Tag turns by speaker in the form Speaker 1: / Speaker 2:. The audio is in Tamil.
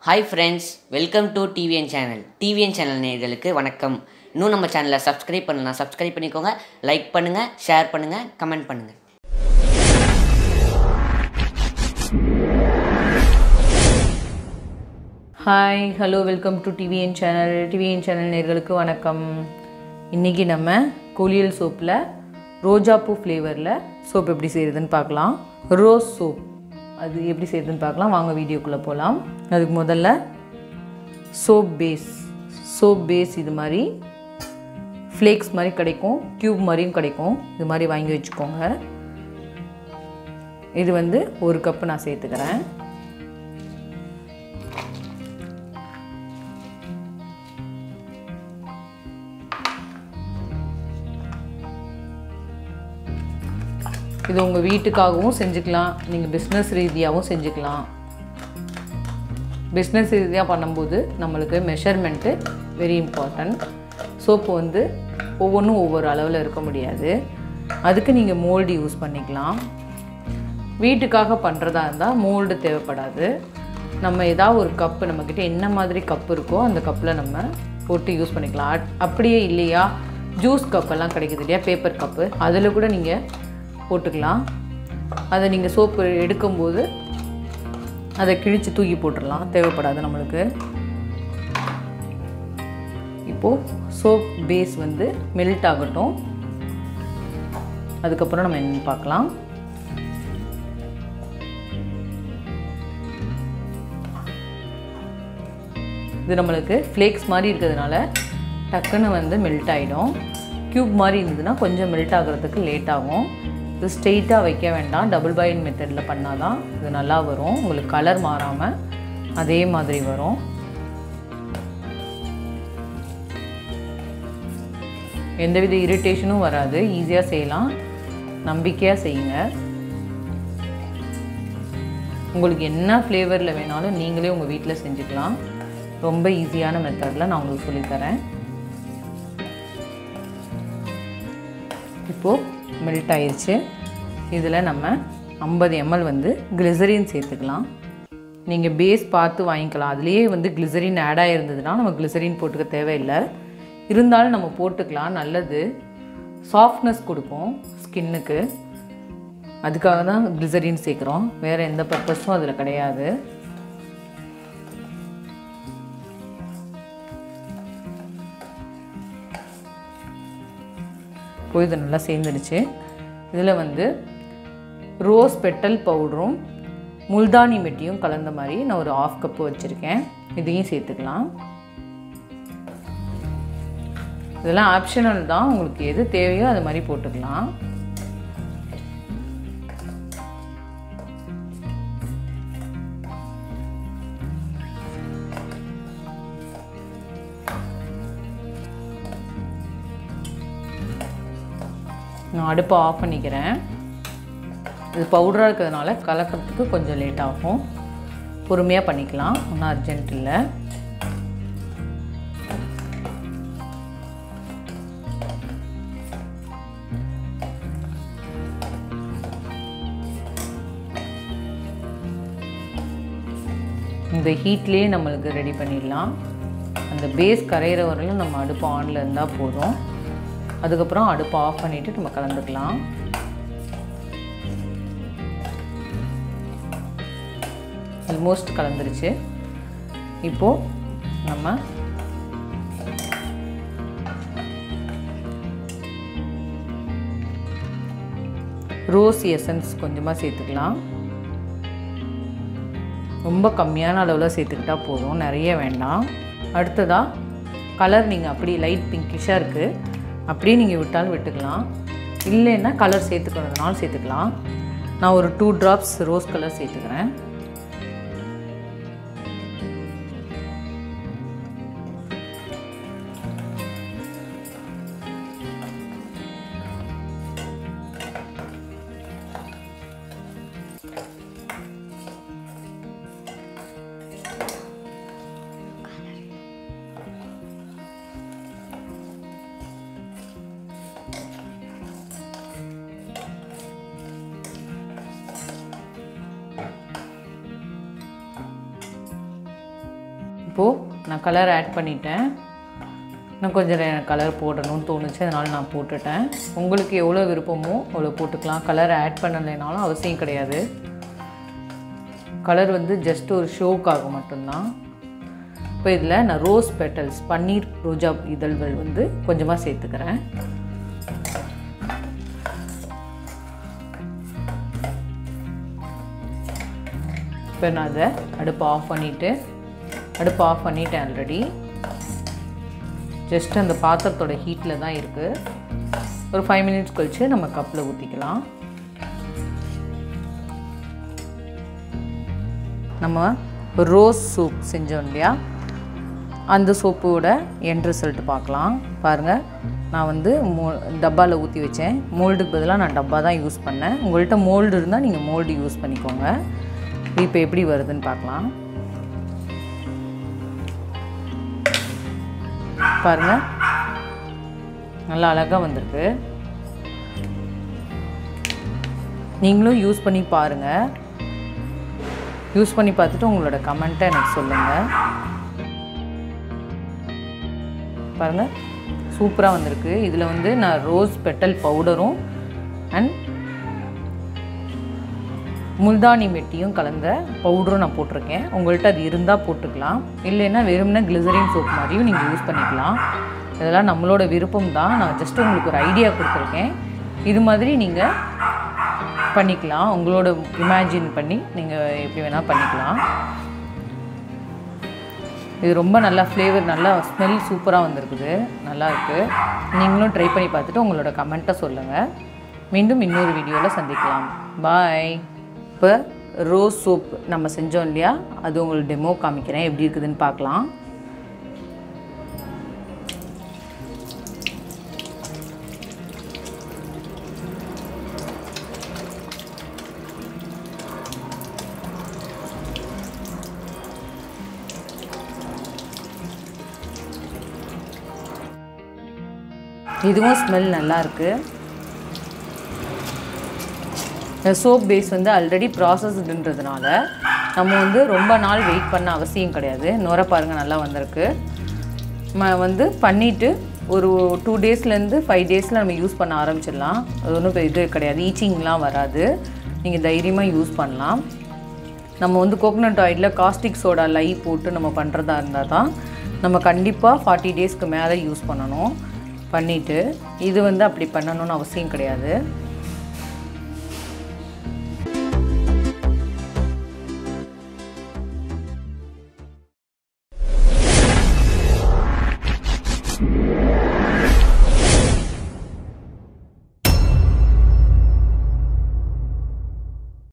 Speaker 1: hi friends welcome to TVN channel TVN channel நேயர்களுக்கு வணக்கம் இன்னும் நம்ம சேனலை சப்ஸ்கிரைப் பண்ணலாம் சப்ஸ்கிரைப் பண்ணிக்கோங்க லைக் பண்ணுங்கள் ஷேர் பண்ணுங்கள் கமெண்ட் பண்ணுங்கள்
Speaker 2: hi hello welcome to TVN channel TVN channel நேர்களுக்கு வணக்கம் இன்றைக்கி நம்ம குளியல் சோப்பில் ரோஜாப்பூ ஃப்ளேவரில் சோப் எப்படி செய்கிறதுன்னு பார்க்கலாம் ரோஸ் சோப் அது எப்படி செய்கிறதுன்னு பார்க்கலாம் வாங்க வீடியோக்குள்ளே போகலாம் அதுக்கு முதல்ல சோப் பேஸ் சோப் பேஸ் இது மாதிரி ஃப்ளேக்ஸ் மாதிரி கிடைக்கும் க்யூப் மாதிரியும் கிடைக்கும் இது மாதிரி வாங்கி வச்சுக்கோங்க இது வந்து ஒரு கப்பு நான் சேர்த்துக்கிறேன் இது உங்கள் வீட்டுக்காகவும் செஞ்சுக்கலாம் நீங்கள் பிஸ்னஸ் ரீதியாகவும் செஞ்சுக்கலாம் பிஸ்னஸ் ரீதியாக பண்ணும்போது நம்மளுக்கு மெஷர்மெண்ட்டு வெரி இம்பார்ட்டண்ட் சோப்பு வந்து ஒவ்வொன்றும் ஒவ்வொரு அளவில் இருக்க முடியாது அதுக்கு நீங்கள் மோல்டு யூஸ் பண்ணிக்கலாம் வீட்டுக்காக பண்ணுறதா இருந்தால் மோல்டு தேவைப்படாது நம்ம ஏதாவது ஒரு கப்பு நம்மக்கிட்ட என்ன மாதிரி கப்பு இருக்கோ அந்த கப்பில் நம்ம போட்டு யூஸ் பண்ணிக்கலாம் அட்- அப்படியே இல்லையா ஜூஸ் கப்பெல்லாம் கிடைக்குது இல்லையா பேப்பர் கப்பு அதில் கூட நீங்கள் போட்டுக்கலாம் அதை நீங்கள் சோப்பு எடுக்கும்போது அதை கிழித்து தூக்கி போட்டுடலாம் தேவைப்படாது நம்மளுக்கு இப்போது சோப் பேஸ் வந்து மெல்ட் ஆகட்டும் அதுக்கப்புறம் நம்ம என்னன்னு பார்க்கலாம் இது நம்மளுக்கு ஃப்ளேக்ஸ் மாதிரி இருக்கிறதுனால டக்குன்னு வந்து மெல்ட் ஆகிடும் க்யூப் மாதிரி இருந்ததுன்னா கொஞ்சம் மெல்ட் ஆகிறதுக்கு லேட் ஆகும் இது ஸ்ட்ரெயிட்டாக வைக்க வேண்டாம் டபுள் பாயில் மெத்தடில் பண்ணால் தான் இது நல்லா வரும் உங்களுக்கு கலர் மாறாமல் அதே மாதிரி வரும் எந்தவித இரிட்டேஷனும் வராது ஈஸியாக செய்யலாம் நம்பிக்கையாக செய்யுங்க உங்களுக்கு என்ன ஃப்ளேவரில் வேணாலும் நீங்களே உங்கள் வீட்டில் செஞ்சுக்கலாம் ரொம்ப ஈஸியான மெத்தடில் நான் உங்களுக்கு சொல்லித்தரேன் இப்போது மெல்ட் ஆயிடுச்சு இதில் நம்ம ஐம்பது எம்எல் வந்து கிளிசரின் சேர்த்துக்கலாம் நீங்கள் பேஸ் பார்த்து வாங்கிக்கலாம் அதுலேயே வந்து கிளிசரின் ஆட் ஆகிருந்ததுன்னா நம்ம கிளிசரின் போட்டுக்க தேவையில்லை இருந்தாலும் நம்ம போட்டுக்கலாம் நல்லது சாஃப்ட்னஸ் கொடுக்கும் ஸ்கின்னுக்கு அதுக்காக தான் கிளிசரின் சேர்க்குறோம் வேறு எந்த பர்பஸும் அதில் கிடையாது இப்போ இது நல்லா சேர்ந்துடுச்சு இதில் வந்து ரோஸ் பெட்டல் பவுடரும் முல்தானி மெட்டியும் கலந்த மாதிரி நான் ஒரு ஆஃப் கப்பு வச்சுருக்கேன் இதையும் சேர்த்துக்கலாம் இதெல்லாம் ஆப்ஷனல் தான் உங்களுக்கு எது தேவையோ அது மாதிரி போட்டுக்கலாம் நான் அடுப்பை ஆஃப் பண்ணிக்கிறேன் இது பவுடராக இருக்கிறதுனால கலக்கிறதுக்கு கொஞ்சம் லேட் ஆகும் பொறுமையாக பண்ணிக்கலாம் ஒன்றும் அர்ஜென்ட் இல்லை இந்த ஹீட்லேயே நம்மளுக்கு ரெடி பண்ணிடலாம் அந்த பேஸ் கரையிற வரையிலும் நம்ம அடுப்பு ஆனில் இருந்தால் போதும் அதுக்கப்புறம் அடுப்பை ஆஃப் பண்ணிவிட்டு நம்ம கலந்துக்கலாம் ஆல்மோஸ்ட் கலந்துருச்சு இப்போது நம்ம ரோஸ் எசன்ஸ் கொஞ்சமாக சேர்த்துக்கலாம் ரொம்ப கம்மியான அளவில் சேர்த்துக்கிட்டா போதும் நிறைய வேண்டாம் அடுத்ததாக கலர் நீங்கள் அப்படி லைட் பிங்கிஷாக இருக்குது அப்படியே நீங்கள் விட்டாலும் விட்டுக்கலாம் இல்லைன்னா கலர் சேர்த்துக்கிறதுனாலும் சேர்த்துக்கலாம் நான் ஒரு டூ ட்ராப்ஸ் ரோஸ் கலர் சேர்த்துக்கிறேன் இப்போது நான் கலர் ஆட் பண்ணிட்டேன் இன்னும் கொஞ்சம் கலர் போடணும்னு தோணுச்சு அதனால் நான் போட்டுட்டேன் உங்களுக்கு எவ்வளோ விருப்பமோ அவ்வளோ போட்டுக்கலாம் கலர் ஆட் பண்ணலைனாலும் அவசியம் கிடையாது கலர் வந்து ஜஸ்ட் ஒரு ஷோக்காக மட்டும்தான் இப்போ இதில் நான் ரோஸ் பெட்டல்ஸ் பன்னீர் ரோஜா இதழ்கள் வந்து கொஞ்சமாக சேர்த்துக்கிறேன் இப்போ நான் அதை அடுப்பை ஆஃப் பண்ணிவிட்டு அடுப்பை ஆஃப் பண்ணிட்டேன் ஆல்ரெடி ஜஸ்ட் அந்த பாத்திரத்தோட ஹீட்டில் தான் இருக்குது ஒரு ஃபைவ் மினிட்ஸ் கழித்து நம்ம கப்பில் ஊற்றிக்கலாம் நம்ம ரோஸ் சூப் செஞ்சோம் இல்லையா அந்த சோப்போட என் ரிசல்ட் பார்க்கலாம் பாருங்கள் நான் வந்து மோ டப்பாவில் ஊற்றி வச்சேன் மோல்டுக்கு பதிலாக நான் டப்பா தான் யூஸ் பண்ணேன் உங்கள்கிட்ட மோல்டு இருந்தால் நீங்கள் மோல்டு யூஸ் பண்ணிக்கோங்க இப்போ எப்படி வருதுன்னு பார்க்கலாம் பாருங்க நல்லா அழகாக வந்திருக்கு நீங்களும் யூஸ் பண்ணி பாருங்கள் யூஸ் பண்ணி பார்த்துட்டு உங்களோட கமெண்ட்டை எனக்கு சொல்லுங்கள் பாருங்கள் சூப்பராக வந்திருக்கு இதில் வந்து நான் ரோஸ் பெட்டல் பவுடரும் அண்ட் முல்தானி மெட்டியும் கலந்த பவுடரும் நான் போட்டிருக்கேன் உங்கள்கிட்ட அது இருந்தால் போட்டுக்கலாம் இல்லைன்னா வெறும்னா கிளிசரின் சோப் மாதிரியும் நீங்கள் யூஸ் பண்ணிக்கலாம் இதெல்லாம் நம்மளோட விருப்பம் தான் நான் ஜஸ்ட் உங்களுக்கு ஒரு ஐடியா கொடுத்துருக்கேன் இது மாதிரி நீங்கள் பண்ணிக்கலாம் உங்களோட இமேஜின் பண்ணி நீங்கள் எப்படி வேணால் பண்ணிக்கலாம் இது ரொம்ப நல்லா ஃப்ளேவர் நல்லா ஸ்மெல் சூப்பராக வந்திருக்குது நல்லா இருக்குது நீங்களும் ட்ரை பண்ணி பார்த்துட்டு உங்களோட கமெண்ட்டை சொல்லுங்கள் மீண்டும் இன்னொரு வீடியோவில் சந்திக்கலாம் பாய் இப்போ ரோஸ் சோப் நம்ம செஞ்சோம் இல்லையா அது உங்களுக்கு டெமோ காமிக்கிறேன் எப்படி இருக்குதுன்னு பார்க்கலாம் இதுவும் ஸ்மெல் நல்லா இருக்குது சோப் பேஸ் வந்து ஆல்ரெடி ப்ராசஸ்டுன்றதுனால நம்ம வந்து ரொம்ப நாள் வெயிட் பண்ண அவசியம் கிடையாது நுர பாருங்கள் நல்லா வந்திருக்கு நம்ம வந்து பண்ணிவிட்டு ஒரு டூ டேஸ்லேருந்து ஃபைவ் டேஸில் நம்ம யூஸ் பண்ண ஆரம்பிச்சிடலாம் அது ஒன்றும் இது கிடையாது ஈச்சிங்லாம் வராது நீங்கள் தைரியமாக யூஸ் பண்ணலாம் நம்ம வந்து கோகனட் ஆயிலில் காஸ்டிக் சோடா லை போட்டு நம்ம பண்ணுறதா இருந்தால் தான் நம்ம கண்டிப்பாக ஃபார்ட்டி டேஸ்க்கு மேலே யூஸ் பண்ணணும் பண்ணிவிட்டு இது வந்து அப்படி பண்ணணும்னு அவசியம் கிடையாது